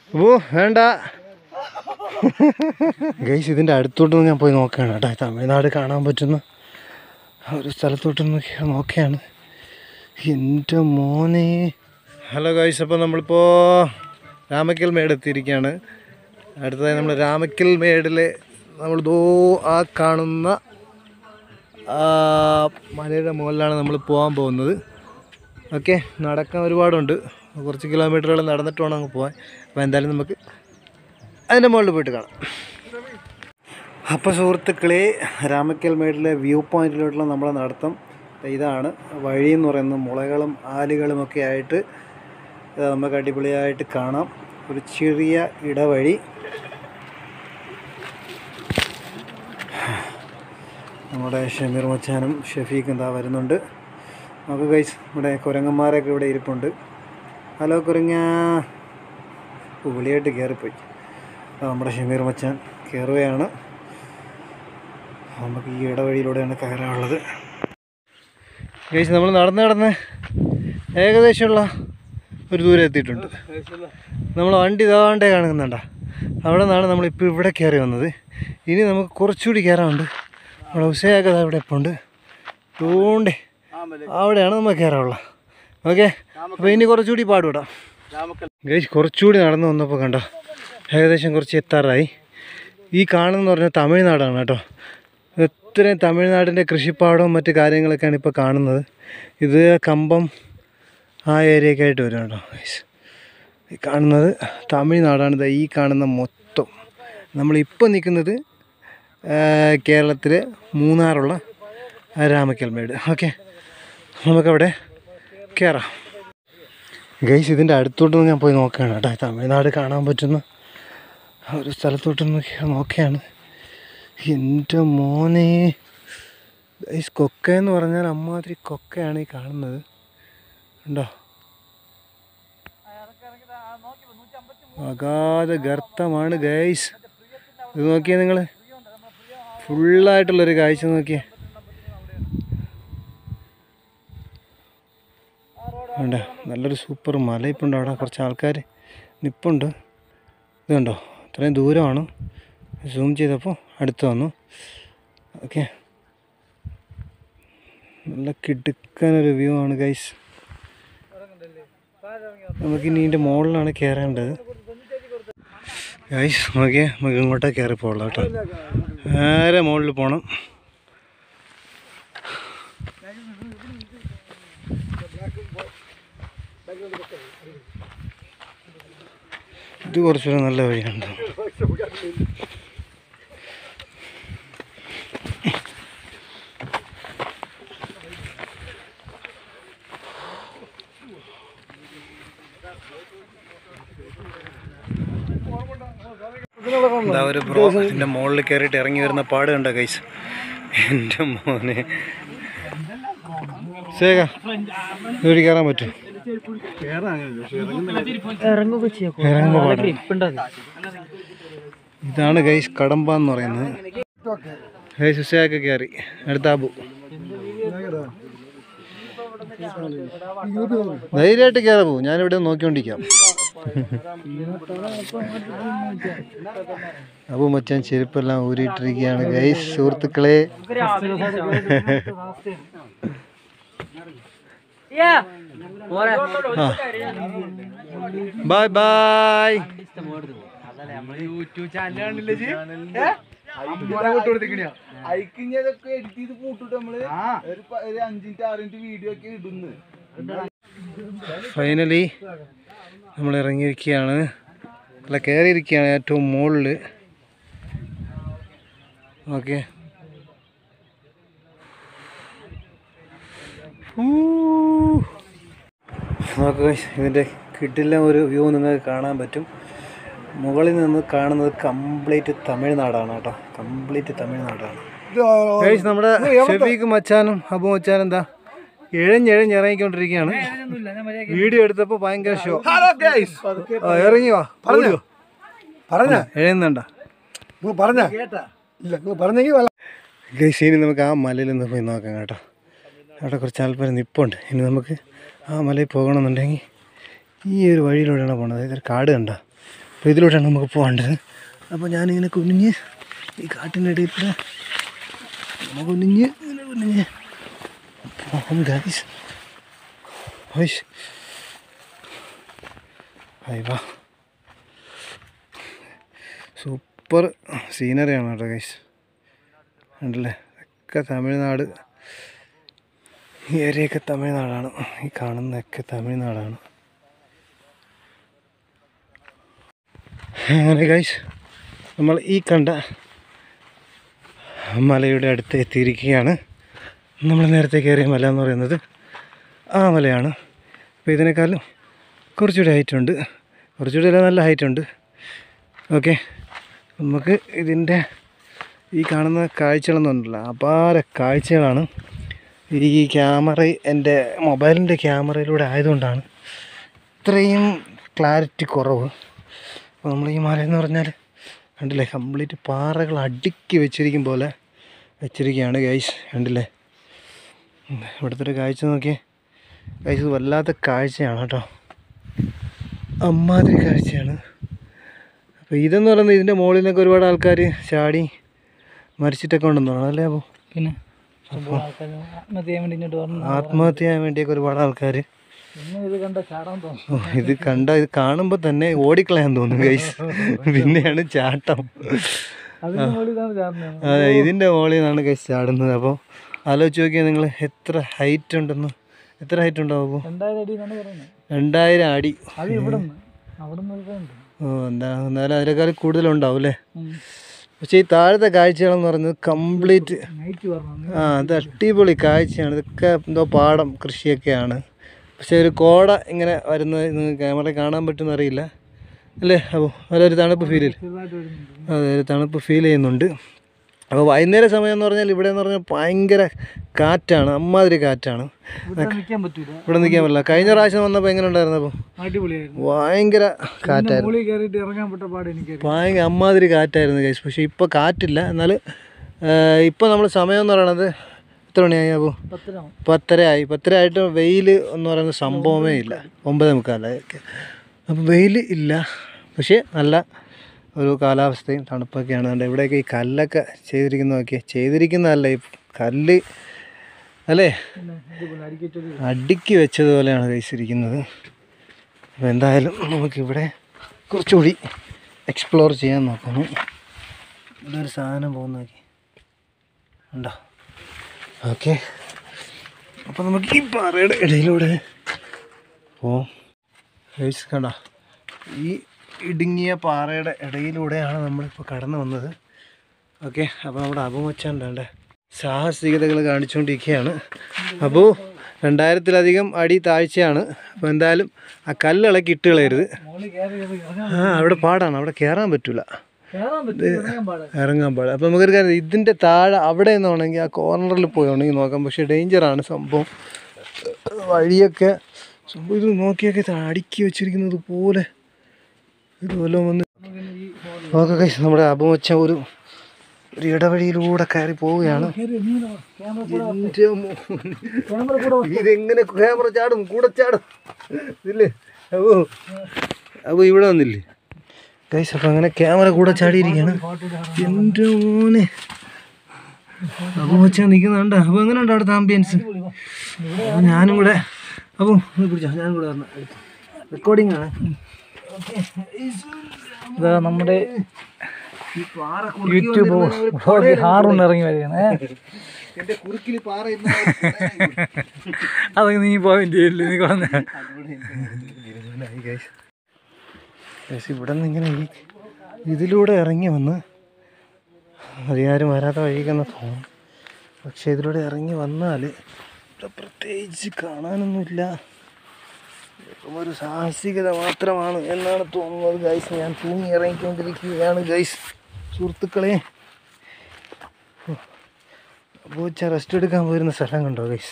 ഓ വേണ്ട ഗൈസ് ഇതിൻ്റെ അടുത്തോട്ടൊന്ന് ഞാൻ പോയി നോക്കുകയാണ് കേട്ടോ തമിഴ്നാട് കാണാൻ പറ്റുന്ന ഒരു സ്ഥലത്തോട്ടൊന്ന് നോക്കുകയാണ് എൻ്റെ മോനെ ഹലോ ഗൈസ് അപ്പോൾ നമ്മളിപ്പോൾ രാമക്കൽ മേട് എത്തിയിരിക്കുകയാണ് അടുത്തതായി നമ്മൾ രാമക്കൽ മേടിൽ നമ്മൾ ദോ ആ കാണുന്ന ആ മലയുടെ മുകളിലാണ് നമ്മൾ പോകാൻ പോകുന്നത് ഓക്കെ നടക്കാൻ ഒരുപാടുണ്ട് കുറച്ച് കിലോമീറ്ററുകൾ നടന്നിട്ട് വേണം അങ്ങ് പോകാൻ അപ്പോൾ എന്തായാലും നമുക്ക് അതിൻ്റെ മുകളിൽ പോയിട്ട് കാണാം അപ്പോൾ സുഹൃത്തുക്കളെ രാമക്കൽ മേടിലെ വ്യൂ പോയിന്റിലോട്ടുള്ള നമ്മളെ നടത്തം ഇതാണ് വഴി എന്ന് പറയുന്നത് മുളകളും ആലുകളും ഒക്കെ ആയിട്ട് ഇത് നമുക്ക് അടിപൊളിയായിട്ട് കാണാം ഒരു ചെറിയ ഇടവഴി നമ്മുടെ ഷമീർ മച്ചാനും ഷഫീഖ് എന്താ വരുന്നുണ്ട് നമുക്ക് ഗൈസ് ഇവിടെ കുരങ്ങന്മാരൊക്കെ ഇവിടെ ഇരിപ്പുണ്ട് ഹലോ കുരങ്ങ പുളിയായിട്ട് കയറിപ്പോയി അപ്പോൾ നമ്മുടെ ഷമീർ മച്ചാൻ കയറുകയാണ് നമുക്ക് ഈ ഇടവഴിയിലൂടെയാണ് കയറാനുള്ളത് ഗൈസ് നമ്മൾ നടന്ന് നടന്ന് ഏകദേശമുള്ള ഒരു ദൂരം എത്തിയിട്ടുണ്ട് നമ്മൾ വണ്ടി ഇതാണ്ടേ കാണുന്നുണ്ട അവിടെ നിന്നാണ് നമ്മളിപ്പോൾ ഇവിടെ കയറി വന്നത് ഇനി നമുക്ക് കുറച്ചുകൂടി കയറാനുണ്ട് നമ്മുടെ ഉസയൊക്കെ ദാ ഇവിടെ ഇപ്പോൾ ഉണ്ട് തൂണ്ടേ അവിടെയാണ് നമുക്ക് കയറാനുള്ളത് ഓക്കെ അപ്പോൾ ഇനി കുറച്ചുകൂടി പാടുവിടാം ഗൈസ് കുറച്ചുകൂടി നടന്നു വന്നപ്പോൾ കണ്ടോ ഏകദേശം കുറച്ച് എത്താറായി ഈ കാണുന്നതെന്ന് പറഞ്ഞാൽ തമിഴ്നാടാണ് കേട്ടോ ഇത്രയും തമിഴ്നാടിൻ്റെ കൃഷിപ്പാടവും മറ്റു കാര്യങ്ങളൊക്കെയാണ് ഇപ്പോൾ കാണുന്നത് ഇത് കമ്പം ആ ഏരിയയൊക്കെ ആയിട്ട് വരും കേട്ടോ ഗൈസ് ഈ കാണുന്നത് തമിഴ്നാടാണ് ദാ ഈ കാണുന്ന മൊത്തം നമ്മളിപ്പോൾ നിൽക്കുന്നത് കേരളത്തിലെ മൂന്നാറുള്ള രാമക്കൽമേട് ഓക്കെ നമുക്കവിടെ കയറാം ഗൈസ് ഇതിൻ്റെ അടുത്തോട്ടൊന്ന് ഞാൻ പോയി നോക്കുകയാണ് കേട്ടോ തമിഴ്നാട് കാണാൻ പറ്റുന്ന ഒരു സ്ഥലത്തോട്ടൊന്ന് നോക്കുകയാണ് എൻ്റെ മോനെ ഗൈസ് കൊക്ക എന്ന് പറഞ്ഞാൽ അമ്മാതിരി കൊക്കയാണ് ഈ കാണുന്നത് ഉണ്ടോ അഗാധ ഗർത്തമാണ് ഗൈസ് ഇത് നോക്കിയേ നിങ്ങൾ ഫുള്ളായിട്ടുള്ളൊരു കാഴ്ച നോക്കിയേ വേണ്ട നല്ലൊരു സൂപ്പർ മലയിപ്പുണ്ട് അവിടെ കുറച്ച് ആൾക്കാർ നിപ്പുണ്ട് ഇത് കണ്ടോ ഇത്രയും ദൂരമാണ് സൂം ചെയ്തപ്പോൾ അടുത്ത് വന്നു ഓക്കെ നല്ല കിടുക്കാനൊരു വ്യൂ ആണ് ഗൈസ് നമുക്കിനി ഇതിൻ്റെ മുകളിലാണ് കയറേണ്ടത് ഗൈസ് നോക്കിയേ നമുക്ക് ഇങ്ങോട്ടേ കയറി പോകலாம் കേട്ടോ നേരെ മുകളിൽ പോകണം ഇത് കുറച്ചുകൂടെ നല്ല വഴിയാണ് എന്താ ഒരു ബ്രോ ഇതിൻ്റെ മുകളിൽ കയറിയിട്ട് ഇറങ്ങി വരുന്ന പാട് കണ്ട കൈസ് എൻ്റെ മോനെ ശേഖ ഇതൊരു കയറാൻ പറ്റും ഇറങ്ങുമ്പോ പാടാ. ഇതാണ് ഗൈസ് കടമ്പ എന്ന് പറയുന്നത് ഗൈസ് ഉസയൊക്കെ കയറി അടുത്ത ആബു ധൈര്യമായിട്ട് കയറാ പോവും ഞാനിവിടെ നോക്കിക്കൊണ്ടിരിക്കാം അബു മച്ചാൻ ചെരുപ്പെല്ലാം ഊരിയിട്ടിരിക്കുകയാണ് ഗൈസ് സുഹൃത്തുക്കളെ ബായ് ബായ് യൂട്യൂബ് ചാനൽ കാണില്ലേ അയക്കുന്നതൊക്കെ എഡിറ്റ് ചെയ്ത് പൂട്ടിട്ട് നമ്മള് ഒരു പ- ഒരു അഞ്ചിന്റെ ആറിന്റെ വീഡിയോ ഒക്കെ ഇടുന്നു ഫൈനലി നമ്മൾ ഇറങ്ങിയിരിക്കുകയാണ് അല്ല കയറിയിരിക്കുകയാണ് ഏറ്റവും മുകളിൽ ഓക്കെ നോക്കുക ഇതിൻ്റെ കിട്ടില്ല ഒരു വ്യൂ നിങ്ങൾക്ക് കാണാൻ പറ്റും മുകളിൽ നിന്ന് കാണുന്നത് കംപ്ലീറ്റ് തമിഴ്നാടാണ് കേട്ടോ കംപ്ലീറ്റ് തമിഴ്നാടാണ് ഗൈസ് നമ്മുടെ ഷെഫീഖ് മച്ചാനും അബു മച്ചാനും എന്താ എഴഞ്ഞെഴഞ്ഞ് ഇറങ്ങിക്കൊണ്ടിരിക്കുകയാണ് വീഡിയോ എടുത്തപ്പോൾ ഭയങ്കര ഷോ ഹലോ ഗൈസ് ആ, ഇറങ്ങി വാ ഓടുവോ പറഞ്ഞ എഴുന്നുണ്ട പറഞ്ഞ ഇല്ല പറഞ്ഞെങ്കിൽ ഗൈസ് ഇനി നമുക്ക് ആ മലയിൽ നിന്ന് പോയി നോക്കാം കേട്ടോ അവിടെ കുറച്ച് ആൾക്കാർ നിപ്പുണ്ട് ഇനി നമുക്ക് ആ മലയിൽ പോകണമെന്നുണ്ടെങ്കിൽ ഈ ഒരു വഴിയിലൂടെയാണ് പോണത് ഇതൊരു കാട് കണ്ട അപ്പോൾ ഇതിലൂടെയാണ് നമുക്ക് പോകേണ്ടത് അപ്പോൾ ഞാനിങ്ങനെ കുനിഞ്ഞ് ഈ കാട്ടിൻ്റെ ഇടയിൽ കൂടെ ഇങ്ങനെ കുനിഞ്ഞ് ഇങ്ങനെ കുനിഞ്ഞ് പോകാം ഗൈസ് ഹോയ്സ് ഹായ് വാ സൂപ്പർ സീനറിയാണ് കേട്ടോ ഗൈസ് ഉണ്ടല്ലേ ഒക്കെ തമിഴ്നാട് ഈ ഏരിയയൊക്കെ തമിഴ്നാടാണ് ഈ കാണുന്നതൊക്കെ തമിഴ്നാടാണ് അങ്ങനെ ഗൈസ് നമ്മൾ ഈ കണ്ട മലയുടെ അടുത്ത് എത്തിയിരിക്കുകയാണ് നമ്മൾ നേരത്തെ കയറിയ മല എന്ന് പറയുന്നത് ആ മലയാണ് അപ്പോൾ ഇതിനേക്കാളും കുറച്ചുകൂടി ഹൈറ്റ് ഉണ്ട് കുറച്ചുകൂടി അല്ല നല്ല ഹൈറ്റ് ഉണ്ട് ഓക്കെ നമുക്ക് ഇതിൻ്റെ ഈ കാണുന്ന കാഴ്ചകളൊന്നുമില്ല അപാര കാഴ്ചകളാണ് ഈ ക്യാമറ എൻ്റെ മൊബൈലിൻ്റെ ക്യാമറയിലൂടെ ആയതുകൊണ്ടാണ് ഇത്രയും ക്ലാരിറ്റി കുറവ് അപ്പോൾ നമ്മൾ ഈ മല എന്ന് പറഞ്ഞാൽ കണ്ടില്ലേ കംപ്ലീറ്റ് പാറകൾ അടുക്കി വെച്ചിരിക്കും പോലെ വെച്ചിരിക്കുകയാണ് ഗൈസ് കണ്ടില്ലേ ഉം, ഇവിടുത്തെ ഒരു കാഴ്ച നോക്കിയേ ഗൈസ് ഇത് വല്ലാത്ത കാഴ്ചയാണ് കേട്ടോ അമ്മാതിരി കാഴ്ചയാണ് അപ്പോൾ ഇതെന്ന് പറയുന്നത് ഇതിൻ്റെ മുകളിൽ നിന്നൊക്കെ ഒരുപാട് ആൾക്കാർ ചാടി മരിച്ചിട്ടൊക്കെ ഉണ്ടെന്ന് തോന്നുന്നു അല്ലേ അപ്പോൾ പിന്നെ ആത്മഹത്യ ചെയ്യാൻ വേണ്ടി ഇങ്ങോട്ട് വരണം ആത്മഹത്യ ചെയ്യാൻ വേണ്ടിയൊക്കെ ഒരുപാട് ആൾക്കാർ പിന്നെ ഇത് കണ്ട ചാടാൻ തോന്നും ഇത് കണ്ട ഇത് കാണുമ്പോൾ തന്നെ ഓടിക്കളയാൻ തോന്നും ഗൈസ് പിന്നെയാണ് ചാട്ടം അതിന് മുകളിൽ ഇതാണ് ചാടുന്നത് അതെ ഇതിൻ്റെ മുകളിൽ നിന്നാണ് ഗൈസ് ചാടുന്നത് അപ്പോൾ ആലോചിച്ച് നോക്കിയാൽ നിങ്ങൾ എത്ര ഹൈറ്റ് ഉണ്ടെന്ന് എത്ര ഹൈറ്റ് ഉണ്ടാവും അപ്പോൾ രണ്ടായിരം അടി എന്നാണ് പറയുന്നത് രണ്ടായിരം അടി അത് ഇവിടെ നിന്ന് അവിടെ നിന്ന് ഒരുപാടുണ്ട് ഓ എന്താ എന്നാലും അതിനേക്കാൾ കൂടുതലുണ്ടാവും അല്ലേ പക്ഷേ ഈ താഴത്തെ കാഴ്ചകളെന്ന് പറയുന്നത് കംപ്ലീറ്റ് നൈറ്റ് പറഞ്ഞു ആ അത് അടിപൊളി കാഴ്ചയാണ് ഇതൊക്കെ എന്തോ പാടം കൃഷിയൊക്കെയാണ് പക്ഷേ ഒരു കോട ഇങ്ങനെ വരുന്നത് നിങ്ങൾക്ക് ക്യാമറ കാണാൻ പറ്റുമെന്ന് അറിയില്ല അല്ലേ അപ്പോൾ നല്ലൊരു തണുപ്പ് ഫീൽ ചെയ്യും ചെറുതായിട്ട് വരുന്നുണ്ട് അതെ ഒരു തണുപ്പ് ഫീൽ ചെയ്യുന്നുണ്ട് അപ്പോൾ വൈകുന്നേര സമയം എന്ന് പറഞ്ഞാൽ ഇവിടെ എന്ന് പറഞ്ഞാൽ ഭയങ്കര കാറ്റാണ് അമ്മാതിരി കാറ്റാണ് ഇവിടെ നിൽക്കാൻ പറ്റൂല ഇവിടെ നിൽക്കാൻ പറ്റില്ല കഴിഞ്ഞ പ്രാവശ്യം വന്നപ്പോൾ എങ്ങനെ ഉണ്ടായിരുന്നു അപ്പോൾ അടിപൊളിയായിരുന്നു ഭയങ്കര കാറ്റായിരുന്നു മുകളിൽ കയറിയിട്ട് ഇറങ്ങാൻ പെട്ട പാട് എനിക്കറിയാം ഭയങ്കര അമ്മാതിരി കാറ്റായിരുന്നു ഗൈസ് പക്ഷേ ഇപ്പോൾ കാറ്റില്ല എന്നാൽ ഇപ്പോൾ നമ്മൾ സമയം എന്ന് പറയണത് എത്ര മണിയായി അപ്പോൾ പത്തിനാവും പത്തര ആയി പത്തര ആയിട്ട് വെയിൽ എന്ന് പറയുന്ന സംഭവമേ ഇല്ല ഒമ്പതേ മുക്കാലായി ഒക്കെ അപ്പോൾ വെയിൽ ഇല്ല പക്ഷേ നല്ല ഒരു കാലാവസ്ഥയും തണുപ്പൊക്കെയാണ് കണ്ടത് ഇവിടെയൊക്കെ ഈ കല്ലൊക്കെ ചെയ്തിരിക്കുന്നതൊക്കെ ചെയ്തിരിക്കുന്നതല്ല ഈ കല്ല് അല്ലേ പിന്നെ അടിപൊളി അടിക്കറ്റൊരു അടുക്കി വെച്ചതുപോലെയാണ് കഴിച്ചിരിക്കുന്നത് അപ്പോൾ എന്തായാലും നമുക്കിവിടെ കുറച്ചുകൂടി എക്സ്പ്ലോർ ചെയ്യാൻ നോക്കണം ഇവിടെ ഒരു സാധനം പോകുന്ന നോക്കി ഉണ്ടോ ഓക്കെ അപ്പോൾ നമുക്ക് ഈ പാറയുടെ ഇടയിലൂടെ പോവാം ഗൈസ് കണ്ടോ ഈ ഇടുങ്ങിയ പാറയുടെ ഇടയിലൂടെയാണ് നമ്മളിപ്പോൾ കടന്നു വന്നത് ഓക്കെ അപ്പോൾ നമ്മുടെ അപമച്ചാണ്ടേ സാഹസികതകൾ കാണിച്ചുകൊണ്ടിരിക്കുകയാണ് അപ്പോൾ രണ്ടായിരത്തിലധികം അടി താഴ്ചയാണ് അപ്പോൾ എന്തായാലും ആ കല്ലിളക്കി ഇട്ട് കളയരുത് മുകളിൽ കയറി കയറി ഇറങ്ങാൻ ആ അവിടെ പാടാണ് അവിടെ കയറാൻ പറ്റില്ല കയറാൻ പറ്റും ഇറങ്ങാൻ പാടാ ഇറങ്ങാൻ പാടില്ല അപ്പോൾ നമുക്കൊരു കാര്യം ഇതിൻ്റെ താഴെ അവിടെ നിന്നാണെങ്കിൽ ആ കോർണറിൽ പോയാണെങ്കിൽ നോക്കാം പക്ഷേ ഡേഞ്ചറാണ് സംഭവം വഴിയൊക്കെ സംഭവം ഇത് നോക്കിയൊക്കെ ഇത് അടുക്കി വെച്ചിരിക്കുന്നത് പോലെ ഇത് വല്ലതും വന്ന് ഈ ഓക്കെ കൈസ് നമ്മുടെ അപമച്ച ഒരു ഒരു ഇടവഴിയിലൂടെ കയറി പോവുകയാണ് കയറി നീങ്ങ ക്യാമറ കൂടെ എൻ്റെ മോനെ. ക്യാമറ കൂടെ ഇതെങ്ങനെ ക്യാമറ ചാടും കൂടെ ചാടും ഇല്ലേ അപ്പോ അപ്പോൾ ഇവിടെ വന്നില്ലേ ഗൈസ് അപ്പോൾ അങ്ങനെ ക്യാമറ കൂടെ ചാടിയിരിക്കുകയാണ് എൻ്റെ മോനെ അപ്പോൾ വെച്ചാൽ നിൽക്കുന്നുണ്ട് അപ്പോൾ എങ്ങനെ ഉണ്ട് അവിടുത്തെ ആംബിയൻസ് അപ്പോൾ ഞാനും കൂടെ അപ്പോൾ ഒന്ന് പിടിച്ചോ ഞാനും കൂടെ വരണം റെക്കോർഡിംഗ് ആണ് ഇതാ നമ്മുടെ യൂട്യൂബ് വ്ളോഗ് ഹാറുണ്ട് ഇറങ്ങി വരികയാണ് എൻ്റെ കുറുക്കിൽ പാറ അതൊക്കെ നീ പോയിന്റ് ചെയ്യില്ല നീ കൊണ്ടേ ഗൈസ് ഇവിടെ നിന്ന് ഇങ്ങനെ ഈ ഇതിലൂടെ ഇറങ്ങി വന്ന് അധികാരം വരാത്ത വഴിക്കെന്ന് തോന്നും പക്ഷേ ഇതിലൂടെ ഇറങ്ങി വന്നാൽ ഇവിടെ പ്രത്യേകിച്ച് കാണാനൊന്നുമില്ല വെറും ഒരു സാഹസികത മാത്രമാണ് എന്നാണ് തോന്നുന്നത് ഗൈസ് ഞാൻ തൂങ്ങി ഇറങ്ങിക്കൊണ്ടിരിക്കുകയാണ് ഗൈസ് സുഹൃത്തുക്കളെ അപ്പോൾ റെസ്റ്റ് എടുക്കാൻ പോയിരുന്ന സ്ഥലം കണ്ടോ ഗൈസ്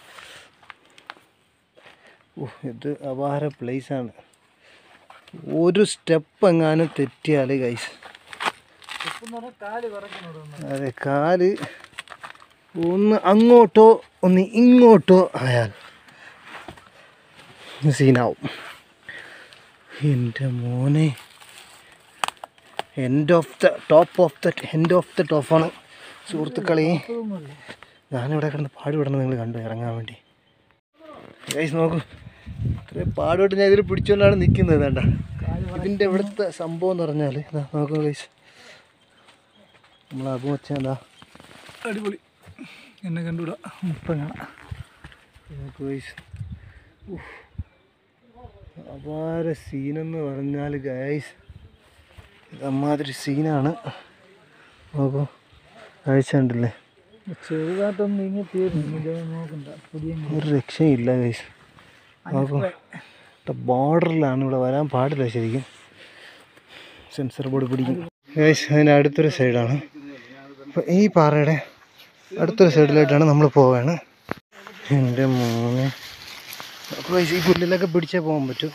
ഓ ഇത് അപാര പ്ലേസാണ് ഒരു സ്റ്റെപ്പ് എങ്ങാനും തെറ്റിയാൽ ഗൈസ് കാല് പറക്കുന്നുണ്ട് അതെ കാല് ഒന്ന് അങ്ങോട്ടോ ഒന്ന് ഇങ്ങോട്ടോ ആയാൽ സീനാവും എൻ്റെ മോനെ end of the top of the end of the ടോപ്പാണ് സുഹൃത്തുക്കളെ ഞാനിവിടെ കിടന്ന് പാടുപെടണം നിങ്ങൾ കണ്ടു ഇറങ്ങാൻ വേണ്ടി ഗൈസ് നോക്കൂ ഇത്രയും പാടുപെട്ട് ഞാൻ ഇതിൽ പിടിച്ചുകൊണ്ടാണ് നിൽക്കുന്നത് വേണ്ട ഇതിൻ്റെ ഇവിടുത്തെ സംഭവം എന്ന് പറഞ്ഞാൽ ഇതാ നോക്കൂ ഗൈസ് നമ്മൾ അബു വെച്ചാൽ എന്താ അടിപൊളി എന്നെ കണ്ടുവിടാ ഇപ്പം കാണാം നോക്കൂ ഗൈസ് അപാര സീനെന്ന് പറഞ്ഞാൽ ഗൈസ് ഇതമ്മാതിരി സീനാണ് നോക്കൂ കാഴ്ച ഉണ്ടല്ലേ ചെറുതായിട്ടൊന്നും നീങ്ങി തീർന്നു ഇത് നോക്കണ്ട പുതിയ ഒരു രക്ഷയില്ല ഗൈസ് നോക്കൂ ബോർഡറിലാണ് ഇവിടെ വരാൻ പാടില്ല ശരിക്കും സെൻസർ ബോർഡ് പിടിക്കും ഗൈസ് അതിൻ്റെ അടുത്തൊരു സൈഡാണ് അപ്പോൾ ഈ പാറയുടെ അടുത്തൊരു സൈഡിലായിട്ടാണ് നമ്മൾ പോവുകയാണ് എൻ്റെ മോനെ അപ്പോൾ ഗൈസ് ഈ പുല്ലിലൊക്കെ പിടിച്ചേ പോകാൻ പറ്റും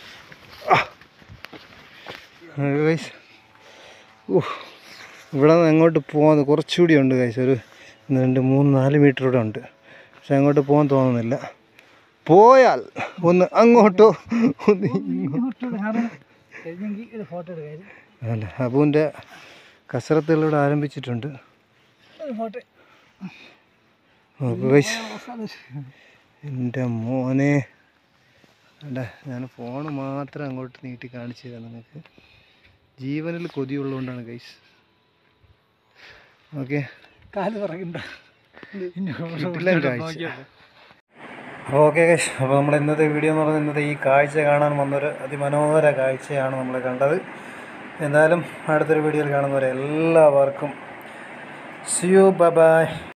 ഗൈസ് ഊഹ് ഇവിടെ നിന്ന് അങ്ങോട്ട് പോകാൻ കുറച്ചുകൂടി ഉണ്ട് ഗൈസ് ഒരു ഒന്ന് രണ്ട് മൂന്ന് നാല് മീറ്റർ കൂടെ ഉണ്ട് പക്ഷെ അങ്ങോട്ട് പോകാൻ തോന്നുന്നില്ല പോയാൽ ഒന്ന് അങ്ങോട്ടോ ഒന്ന് ഇങ്ങോട്ടോ കഴിഞ്ഞെങ്കിൽ ഒരു ഫോട്ടോ എടുക്കായിരുന്നു അല്ല അബുവിൻ്റെ കസരത്തുകളിലൂടെ ആരംഭിച്ചിട്ടുണ്ട് ഒരു ഫോട്ടോ നോക്കൂ ഗൈസ് എൻ്റെ മോനെ അല്ല ഞാൻ ഫോൺ മാത്രം അങ്ങോട്ട് നീട്ടി കാണിച്ചു തരാം നിങ്ങൾക്ക് ജീവനിൽ കൊതിയുള്ളതുകൊണ്ടാണ് ഗൈസ് ഓക്കെ കാല് പറയണ്ട കിട്ടില്ല കാഴ്ച ഓക്കെ ഗൈസ് അപ്പോൾ നമ്മുടെ ഇന്നത്തെ വീഡിയോ എന്ന് പറയുന്നത് ഇന്നത്തെ ഈ കാഴ്ച കാണാൻ വന്നൊരു അതിമനോഹര കാഴ്ചയാണ് നമ്മൾ കണ്ടത് എന്തായാലും അടുത്തൊരു വീഡിയോയിൽ കാണുന്നവരെ എല്ലാവർക്കും സിയു ബൈ